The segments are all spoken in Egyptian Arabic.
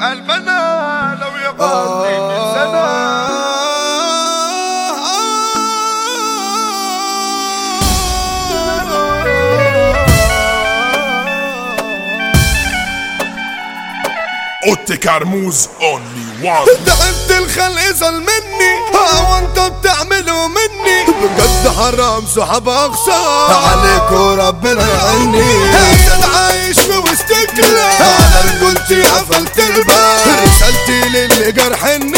قلبنا لو يقضي من سنة اوتي كرموز اونلي وان تعبت الخلق زل مني ها وانت بتعملوا مني بجد حرام سحب اخسر عليك وربنا يعيني عشان عايش في وسط كلاب انا كنت قفلت الباب رسالتي للي جرحني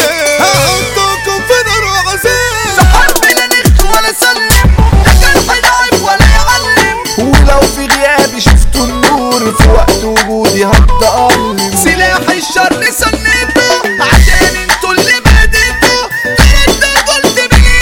هحطكم في نار وعذاب صحاب لا نخ ولا سلم ده كان حلعب ولا يعلم ولو في غيابي شفتوا النور في وقت وجودي هتألم سلاح الشر سنيته عشان انتوا اللي بديتوا تردوا قلت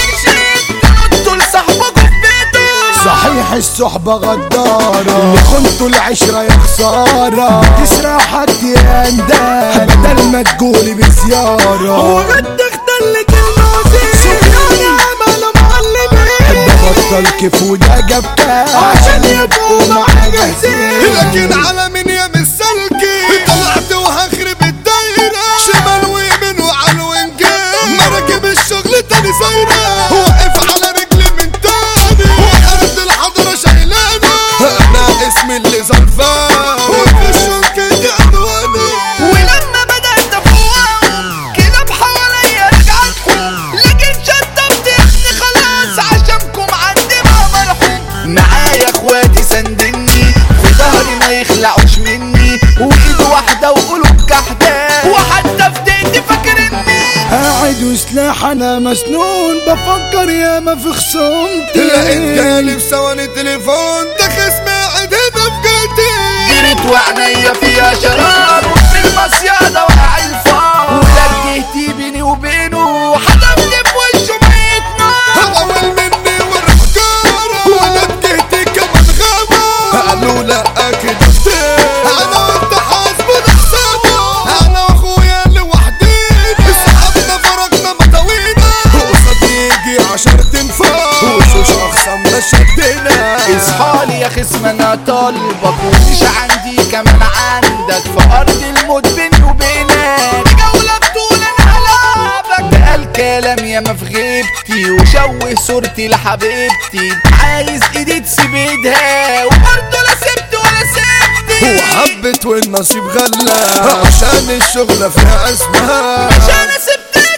بنمشي تنطوا لصاحبكوا في بيته صحيح الصحبة غدارة اللي خنتوا العشرة يا خسارة تسرع حد يا اندال بدل ما تقولي بزيارة وبدك تخلي كلمة سكران عملوا معلمين بطل كيف وده جاب عشان يبقوا معاه جاهزين لكن على من يا مسلكي طلعت وهخرب الدايرة شمال ويمين وعلى وينجين مركب الشغل تاني سايرة واقف على رجلي من تاني وارض الحضرة شايلانة انا اسمي اللي زنفان وفي الشنك دي عنواني ولما بدأت افوقهم كلاب حواليا رجعتكم لكن شطبت يا ابني خلاص عشانكم عندي ما مرحوم معايا اخواتي سندني في ظهري ما يخلعوش مني وايد واحدة وقلوب كحدة وحتى في ديتي فاكرني قاعد وسلاح انا مسنون بفكر ياما في خصومتي لقيت جالي في ثواني تليفون ده خصم قاعد هنا في جيتي جريت وعينيا فيها شرار وفي المصيادة وقع الفار ولجهتي بيني وبينه حدفني في وشه ميت نار أول مني والحجارة وأنا بجهتي كمان غابة قالوا لا أكيد أفتح أنا وأنت حاسبنا حسابه أنا وأخويا لوحدينا صحابنا فرقنا مطاوينا وقصاد يجي عشر تنفار وشوش أخصامنا شدنا اصحالي يا خصم انا طالبك ومش عندي كمان عندك في ارض الموت بيني وبينك جولة بطول انا هلعبك ده الكلام ياما في غيبتي وشوه صورتي لحبيبتي عايز ايدي تسيب ايدها وبرضه لا سبت ولا سبتي وحبت والنصيب غلا عشان الشغلة فيها أزمة عشان سبتك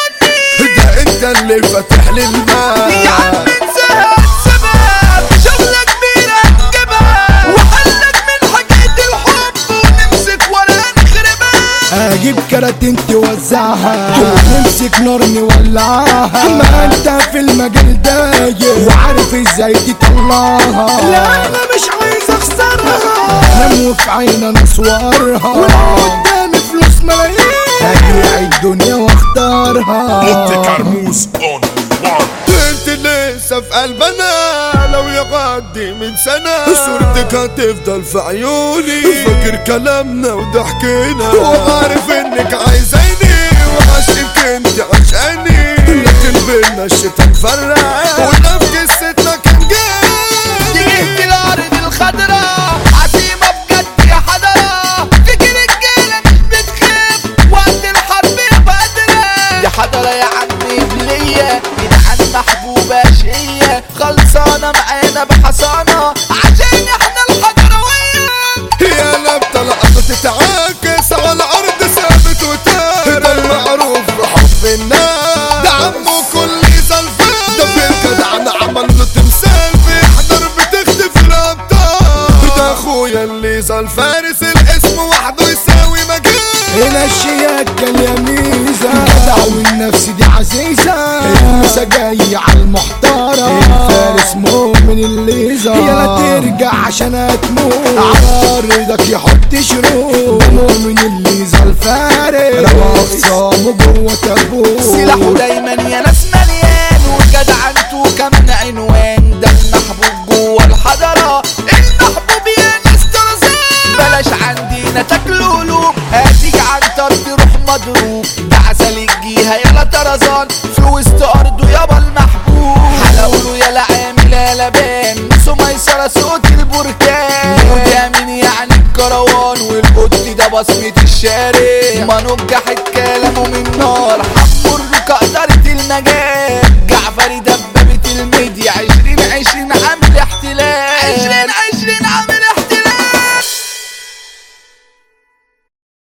البني ده انت اللي فاتح لي الماء يا عم انساها السبب شغلة كبيرة هتجيبها وحلك من حكاية الحب ونمسك ولا نخربها اجيب كراتين توزعها ونمسك نار نولعها ما انت في المجال داير وعارف ازاي تطلعها لا انا مش عايز اخسرها هم في عين انا صورها قدامي فلوس ملايين هبيع الدنيا واختارها اوتي كرموز اونلي وان انت لسه في قلبنا لو يغدي من سنة صورتك هتفضل في عيوني فاكر كلامنا وضحكنا وعارف انك عايزاني وعشقك انت عشقاني لكن بينا الشتا مفرق وده في قصتنا كان جاي جهت الارض الخضراء عزيمة بجد يا حضرة فكر الجيلة مش بتخاف وقت الحرب يا بدرة يا حضرة يا عمي بلية جدعان محبوبة شقية خلصانة معانا بحصانة عشان احنا الحضروية يا لبطة الأرض تتعاكس على الأرض ثابت وتارك ده المعروف بحب الناس ده عمه كل زلفان ده في الجدعنة عمل له تمثال بيحضر بتختفي الأبطال ده أخويا اللي زال فارس الاسم وحده يساوي مجال هنا الشياكة اليميزة جدع والنفس دي عزيزة المسا جاي على المحترم الفارس مؤمن الليزة يلا ترجع عشان هتموت على رضاك يحط شروط مؤمن الليزة الفارس روى أخصامه جوه تابوت سلاحه دايما يا ناس مليان وجدع انتو كمان عنوان ده المحبوب جوه الحضرة المحبوب يا ناس طرزان بلاش عندنا تاكلوا قلوب هاتيك عن طرد روح مضروب ده عسل الجيهة يلا طرزان في وسط ارضه يابا المحبوب حلاوله يلا عامل يا لبان نسو ميسرة صوت البركان وده مين يعني الكروان والقط ده بصمة الشارع ما نجحت كلامه من نار حمر قدرة المجال جعفري دبابة الميديا